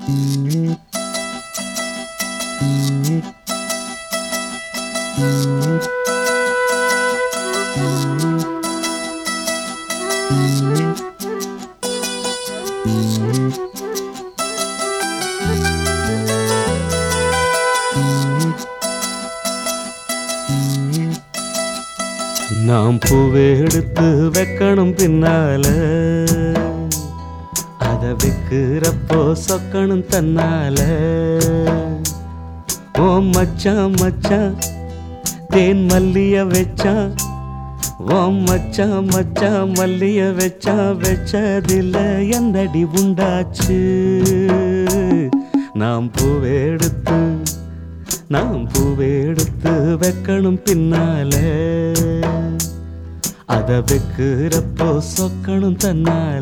நாம் பூவை எடுத்து வைக்கணும் பின்னால அத வைக்கிறப்போ சொக்கணும் தன்னால ஓ மச்சான் மச்சான் தேன் மல்லிய வச்சான் ஓ மச்சான் மச்சான் மல்லிய வச்சா வச்சதில்ல என்னடி உண்டாச்சு நாம் பூவை எடுத்து நாம் பூவை எடுத்து வைக்கணும் பின்னால அத வைக்கிறப்போ சொக்கணும் தன்னால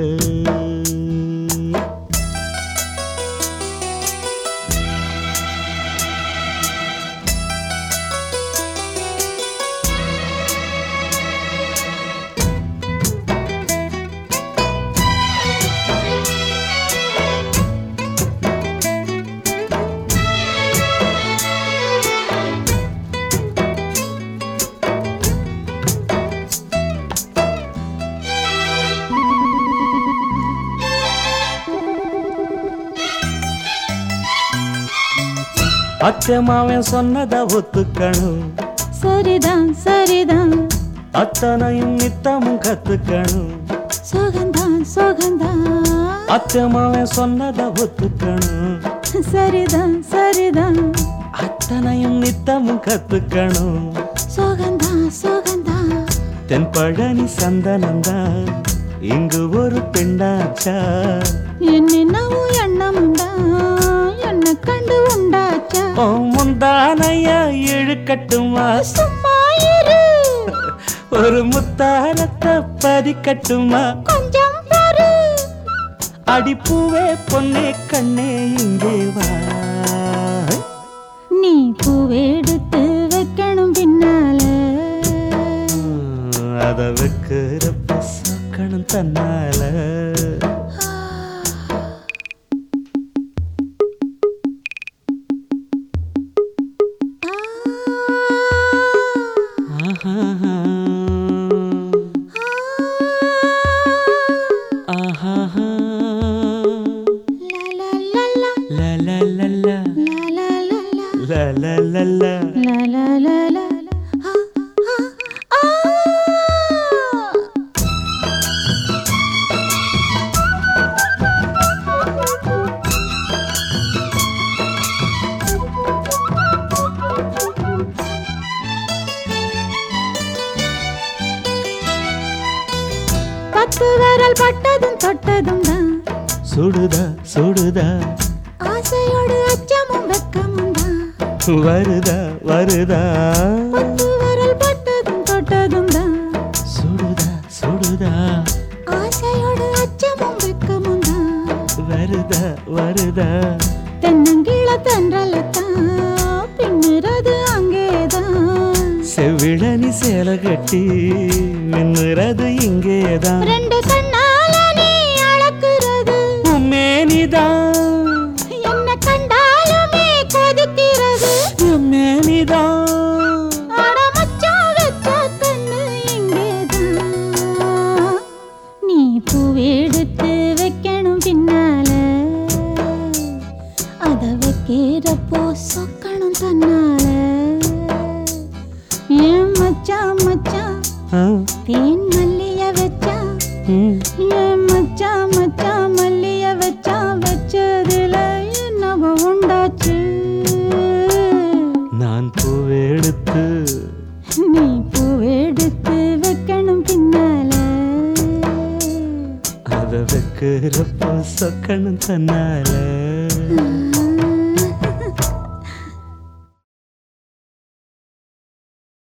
அத்தை மாவன் சொன்னதை ஒத்துக்கணும் சரிதான் சரிதான் அத்தனையும் நித்தமும் கத்துக்கணும் சுகந்தான் சுகந்தான் அத்தை மாவன் சொன்னதை ஒத்துக்கணும் சரிதான் சரிதான் அத்தனையும் நித்தமும் கத்துக்கணும் சுகந்தான் சுகந்தான் தென் பழனி சந்தனந்தான் இங்கு ஒரு பெண்ணாச்சா என்னென்னவோ எண்ணம் உண்டா என்ன கண்டு உண்டாச்சா ஓ முந்தானையா இழுக்கட்டுமா சும்மா இரு ஒரு முத்தாரத்தை பதிக்கட்டுமா கொஞ்சம் பாரு அடிப்பூவே பொன்னே கண்ணே இங்கே வா நீ பூவெடுத்து வைக்கணும் பின்னால அத வைக்கிறப்ப சொக்கணும் தன்னால ஆஹா ஆஹா லா லா லா லா லா லா லா லா லா லா லா லா லா லா லா லா La la la la la. Ah, ah, ah. பத்து விரல் பட்டதும் தொட்டதும் தான் சுடுதா சுடுதா ஆசையோடு அச்சமும் வெக்கமும் தான் வருதா வருதா பத்து விரல் பட்டதும் தொட்டதும் தான் சுடுதா சுடுதா ஆசையோடு அச்சமும் வெக்கமும் தான் வருதா வருதா தென்னங்கீழ தென்றலத்தான் பின்னுறது அங்கேதான் செவிழனி சேலை கட்டி மின்னுறது இங்கேதான் ரெண்டு கண்ணால நீ அளக்குறது உம்மேனிதான் என்ன கண்டாலுமே கொதிக்கிறது உம்மேனிதான் அட மச்சான் வச்ச கண்ணு இங்கேதான் நீ பூவெடுத்து வைக்கணும் பின்னால அத வைக்கிறப்போ சொக்கணும் தன்னால ஏன் மச்சான் மச்சான் ஆ, தேன் மல்லிய வச்சா ம். ஏன் மச்சான் மச்சான் மல்லிய வச்சா வச்சதுல என்னவோ உண்டாச்சு நான் பூவெடுத்து நீ பூவெடுத்து வைக்கணும் பின்னால அத வைக்கிறப்போ சொக்கணும் தன்னால